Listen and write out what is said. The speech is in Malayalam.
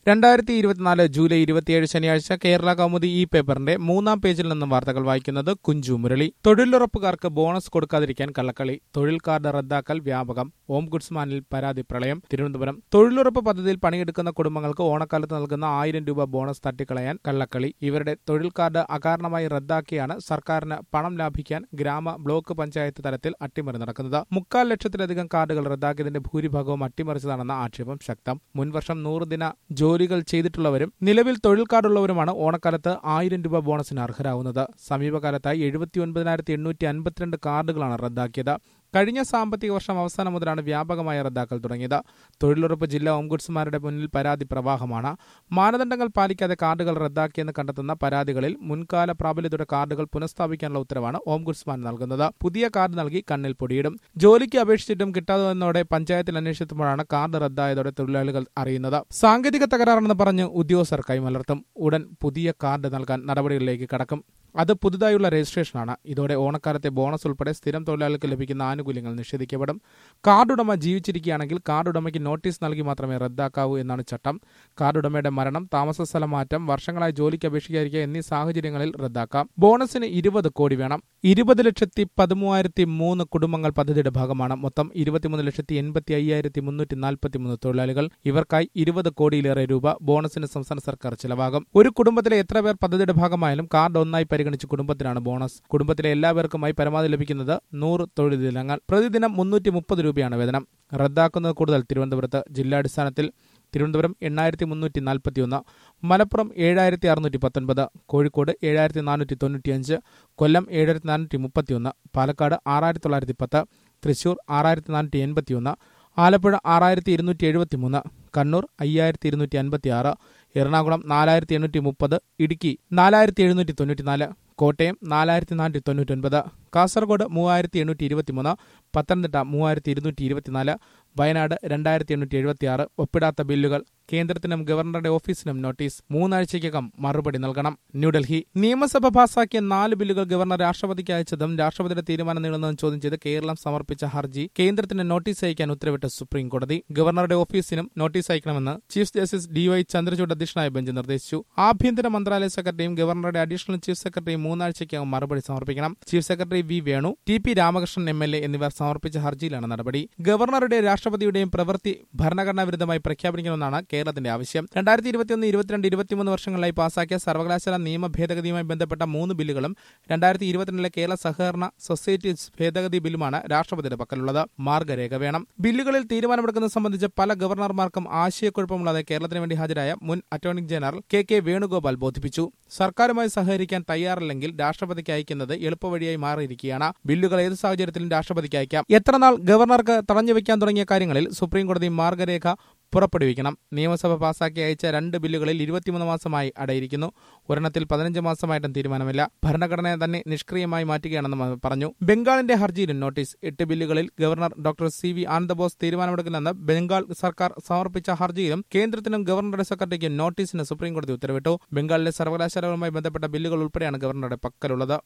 രണ്ടായിരത്തി ഇരുപത്തിനാല് ജൂലൈ ഇരുപത്തിയേഴ് ശനിയാഴ്ച കേരള കൗമുദി ഈ പേപ്പറിന്റെ മൂന്നാം പേജിൽ നിന്നും വാർത്തകൾ വായിക്കുന്നത് കുഞ്ചു മുരളി തൊഴിലുറപ്പുകാർക്ക് ബോണസ് കൊടുക്കാതിരിക്കാൻ കള്ളക്കളി തൊഴിൽ കാർഡ് റദ്ദാക്കൽ വ്യാപകം ഓം ഗുഡ്സ്മാനിൽ പരാതി പ്രളയം തിരുവനന്തപുരം തൊഴിലുറപ്പ് പദ്ധതിയിൽ പണിയെടുക്കുന്ന കുടുംബങ്ങൾക്ക് ഓണക്കാലത്ത് നൽകുന്ന ആയിരം രൂപ ബോണസ് തട്ടിക്കളയാൻ കള്ളക്കളി ഇവരുടെ തൊഴിൽ കാർഡ് അകാരണമായി റദ്ദാക്കിയാണ് സർക്കാരിന് പണം ലാഭിക്കാൻ ഗ്രാമ ബ്ലോക്ക് പഞ്ചായത്ത് തലത്തിൽ അട്ടിമറി നടക്കുന്നത് മുക്കാൽ ലക്ഷത്തിലധികം കാർഡുകൾ റദ്ദാക്കിയതിന്റെ ഭൂരിഭാഗവും അട്ടിമറിച്ചതാണെന്ന ആക്ഷേപം ശക്തം മുൻവർഷം നൂറ് ദിന ജോലികൾ ചെയ്തിട്ടുള്ളവരും നിലവിൽ തൊഴിൽ കാർഡുള്ളവരുമാണ് ഓണക്കാലത്ത് ആയിരം രൂപ ബോണസിന് അർഹരാകുന്നത് സമീപകാലത്തായി എഴുപത്തി ഒൻപതിനായിരത്തി എണ്ണൂറ്റി അൻപത്തിരണ്ട് കാർഡുകളാണ് റദ്ദാക്കിയത് കഴിഞ്ഞ സാമ്പത്തിക വർഷം അവസാനം മുതലാണ് വ്യാപകമായ റദ്ദാക്കൽ തുടങ്ങിയത് തൊഴിലുറപ്പ് ജില്ലാ ഓംബുഡ്സ്മാരുടെ മുന്നിൽ പരാതി പ്രവാഹമാണ് മാനദണ്ഡങ്ങൾ പാലിക്കാതെ കാർഡുകൾ റദ്ദാക്കിയെന്ന് കണ്ടെത്തുന്ന പരാതികളിൽ മുൻകാല പ്രാബല്യതയുടെ കാർഡുകൾ പുനഃസ്ഥാപിക്കാനുള്ള ഉത്തരവാണ് ഓംബുഡ്സ്മാൻ നൽകുന്നത് പുതിയ കാർഡ് നൽകി കണ്ണിൽ പൊടിയിടും ജോലിക്ക് അപേക്ഷിച്ചിട്ടും കിട്ടാതെ പഞ്ചായത്തിൽ അന്വേഷിച്ചപ്പോഴാണ് കാർഡ് റദ്ദായതോടെ തൊഴിലാളികൾ അറിയുന്നത് സാങ്കേതിക തകരാറെന്ന് പറഞ്ഞ് ഉദ്യോഗസ്ഥർ കൈമലർത്തും ഉടൻ പുതിയ കാർഡ് നൽകാൻ നടപടികളിലേക്ക് കടക്കും അത് പുതുതായുള്ള രജിസ്ട്രേഷനാണ് ഇതോടെ ഓണക്കാലത്തെ ബോണസ് ഉൾപ്പെടെ സ്ഥിരം തൊഴിലാളികൾക്ക് ലഭിക്കുന്ന ആനുകൂല്യങ്ങൾ നിഷേധിക്കപ്പെടും കാർഡ് ഉടമ ജീവിച്ചിരിക്കുകയാണെങ്കിൽ കാർഡ് ഉടമയ്ക്ക് നോട്ടീസ് നൽകി മാത്രമേ റദ്ദാക്കാവൂ എന്നാണ് ചട്ടം കാർഡ് ഉടമയുടെ മരണം താമസ സ്ഥലം മാറ്റം വർഷങ്ങളായി ജോലിക്ക് അപേക്ഷിക്കാതിരിക്കുക എന്നീ സാഹചര്യങ്ങളിൽ റദ്ദാക്കാം ബോണസിന് ഇരുപത് കോടി വേണം ഇരുപത് ലക്ഷത്തി പതിമൂവായിരത്തി മൂന്ന് കുടുംബങ്ങൾ പദ്ധതിയുടെ ഭാഗമാണ് മൊത്തം ഇരുപത്തിമൂന്ന് ലക്ഷത്തി എൺപത്തി അയ്യായിരത്തി മുന്നൂറ്റി നാൽപ്പത്തി മൂന്ന് തൊഴിലാളികൾ ഇവർക്കായി ഇരുപത് കോടിയിലേറെ രൂപ ബോണസിന് സംസ്ഥാന സർക്കാർ ചിലവാകും ഒരു കുടുംബത്തിലെ എത്ര പേർ പദ്ധതിയുടെ ഭാഗമായാലും കാർഡ് ഒന്നായി പരിഗണിച്ച് കുടുംബത്തിനാണ് ബോണസ് കുടുംബത്തിലെ എല്ലാവർക്കുമായി പരമാവധി ലഭിക്കുന്നത് നൂറ് തൊഴിൽ ദിനങ്ങൾ പ്രതിദിനം മുന്നൂറ്റി മുപ്പത് രൂപയാണ് വേതനം റദ്ദാക്കുന്നത് കൂടുതൽ തിരുവനന്തപുരത്ത് ജില്ലാടിസ്ഥാനത്തിൽ തിരുവനന്തപുരം എണ്ണായിരത്തി മുന്നൂറ്റി നാൽപ്പത്തിയൊന്ന് മലപ്പുറം ഏഴായിരത്തി അറുന്നൂറ്റി പത്തൊൻപത് കോഴിക്കോട് ഏഴായിരത്തി നാനൂറ്റി തൊണ്ണൂറ്റിയഞ്ച് കൊല്ലം ഏഴായിരത്തി നാനൂറ്റി മുപ്പത്തിയൊന്ന് പാലക്കാട് ആറായിരത്തി തൊള്ളായിരത്തി പത്ത് തൃശൂർ ആറായിരത്തി നാനൂറ്റി എൺപത്തിയൊന്ന് ആലപ്പുഴ ആറായിരത്തി ഇരുന്നൂറ്റി എഴുപത്തി മൂന്ന് കണ്ണൂർ അയ്യായിരത്തി ഇരുന്നൂറ്റി അൻപത്തി ആറ് എറണാകുളം നാലായിരത്തി എണ്ണൂറ്റി മുപ്പത് ഇടുക്കി നാലായിരത്തി എഴുന്നൂറ്റി തൊണ്ണൂറ്റിനാല് കോട്ടയം നാലായിരത്തി നാനൂറ്റി തൊണ്ണൂറ്റൊൻപത് കാസർഗോഡ് മൂവായിരത്തി എണ്ണൂറ്റി ഇരുപത്തിമൂന്ന് പത്തനംതിട്ട മൂവായിരത്തി ഇരുന്നൂറ്റി ഇരുപത്തിനാല് വയനാട് രണ്ടായിരത്തി എണ്ണൂറ്റി എഴുപത്തി ആറ് ഒപ്പിടാത്ത ബില്ലുകൾ കേന്ദ്രത്തിനും ഗവർണറുടെ ഓഫീസിനും നോട്ടീസ് മൂന്നാഴ്ചയ്ക്കകം മറുപടി നൽകണം ന്യൂഡൽഹി നിയമസഭ പാസാക്കിയ നാല് ബില്ലുകൾ ഗവർണർ രാഷ്ട്രപതിക്ക് അയച്ചതും രാഷ്ട്രപതിയുടെ തീരുമാനം നീളുന്നതും ചോദ്യം ചെയ്ത് കേരളം സമർപ്പിച്ച ഹർജി കേന്ദ്രത്തിന് നോട്ടീസ് അയക്കാൻ ഉത്തരവിട്ട സുപ്രീം കോടതി ഗവർണറുടെ ഓഫീസിനും നോട്ടീസ് അയക്കണമെന്ന് chief justice D Y Chandrachud അധ്യക്ഷനായ ബെഞ്ച് നിർദ്ദേശിച്ചു ആഭ്യന്തര മന്ത്രാലയ സെക്രട്ടറിയും ഗവർണറുടെ അഡീഷണൽ ചീഫ് സെക്രട്ടറിയും മൂന്നാഴ്ചയ്ക്കകം മറുപടി സമർപ്പിക്കണം chief secretary V Venu T P Ramakrishnan M L A എന്നിവർ സമർപ്പിച്ച ഹർജിയിലാണ് നടപടി ഗവർണറുടെ രാഷ്ട്രപതിയുടെയും പ്രവൃത്തി ഭരണഘടനാ വിരുദ്ധമായി പ്രഖ്യാപിക്കണമെന്നാണ് കേരളത്തിന്റെ ആവശ്യം രണ്ടായിരത്തി ഇരുപത്തിയൊന്ന് ഇരുപത്തിരണ്ട് ഇരുപത്തിമൂന്ന് വർഷങ്ങളിലായി പാസാക്കിയ സർവകലാശാല നിയമ ഭേദഗതിയുമായി ബന്ധപ്പെട്ട മൂന്ന് ബില്ലുകളും രണ്ടായിരത്തി ഇരുപത്തിരണ്ടിലെ കേരള സഹകരണ സൊസൈറ്റീസ് ഭേദഗതി ബില്ലുമാണ് രാഷ്ട്രപതിയുടെ പക്കലുള്ളത് മാർഗരേഖ വേണം ബില്ലുകളിൽ തീരുമാനമെടുക്കുന്നത് സംബന്ധിച്ച് പല ഗവർണർമാർക്കും ആശയക്കുഴപ്പമുള്ളതായി കേരളത്തിന് വേണ്ടി ഹാജരായ മുൻ attorney general K K Venugopal ബോധിപ്പിച്ചു സർക്കാരുമായി സഹകരിക്കാൻ തയ്യാറല്ലെങ്കിൽ രാഷ്ട്രപതിക്ക് അയക്കുന്നത് എളുപ്പവഴിയായി മാറിയിരിക്കുകയാണ് ബില്ലുകൾ ഏത് സാഹചര്യത്തിലും രാഷ്ട്രപതിക്ക് അയക്കാം എത്ര നാൾ ഗവർണർക്ക് തടഞ്ഞുവെക്കാൻ തുടങ്ങിയ കാര്യങ്ങളിൽ സുപ്രീംകോടതി മാർഗരേഖ പുറപ്പെടുവിക്കണം നിയമസഭ പാസാക്കി അയച്ച രണ്ട് ബില്ലുകളിൽ ഇരുപത്തിമൂന്ന് മാസമായി അടയിരിക്കുന്നു ഒരെണ്ണത്തിൽ പതിനഞ്ച് മാസമായിട്ടും തീരുമാനമില്ല ഭരണഘടനയെ തന്നെ നിഷ്ക്രിയമായി മാറ്റുകയാണെന്ന് പറഞ്ഞു ബംഗാളിന്റെ ഹർജിയിലും നോട്ടീസ് എട്ട് ബില്ലുകളിൽ governor doctor C V Ananda Bose തീരുമാനമെടുക്കില്ലെന്ന് ബംഗാൾ സർക്കാർ സമർപ്പിച്ച ഹർജിയിലും കേന്ദ്രത്തിനും ഗവർണറുടെ സെക്രട്ടറിക്കും നോട്ടീസിന് സുപ്രീംകോടതി ഉത്തരവിട്ടു ബംഗാളിലെ സർവകലാശാലകളുമായി ബന്ധപ്പെട്ട ബില്ലുകൾ ഉൾപ്പെടെയാണ് ഗവർണറുടെ പക്കലുള്ളത്